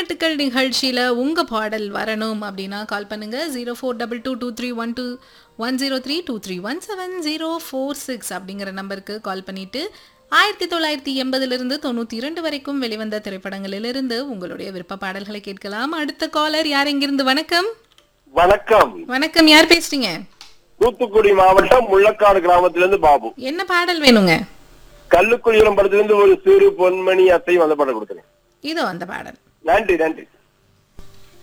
பாட்டுக்கள் நிகழ்ச்சியில் உங்கள் பாடல் வரணும் அப்படின்னா கால் பண்ணுங்க zero four double two two three one two one zero three two three one seven zero four six அப்படிங்கிற நம்பருக்கு கால் பண்ணிட்டு ஆயிரத்தி தொள்ளாயிரத்தி எண்பதுலேருந்து தொண்ணூற்றி இரண்டு வரைக்கும் வெளிவந்த திரைப்படங்களிலிருந்து உங்களுடைய விருப்ப பாடல்களை கேட்கலாம் அடுத்த காலர் யார் எங்கிருந்து வணக்கம் வணக்கம் வணக்கம் யார் பேசுறீங்க தூத்துக்குடி மாவட்டம் முள்ளக்காடு கிராமத்திலிருந்து பாபு என்ன பாடல் வேணுங்க கல்லுக்குழியுரம் படத்திலிருந்து ஒரு சிறு பொன்மணி அத்தையும் அந்த படம் கொடுத்துருங்க இதோ அந்த பாடல் நன்றி நன்றி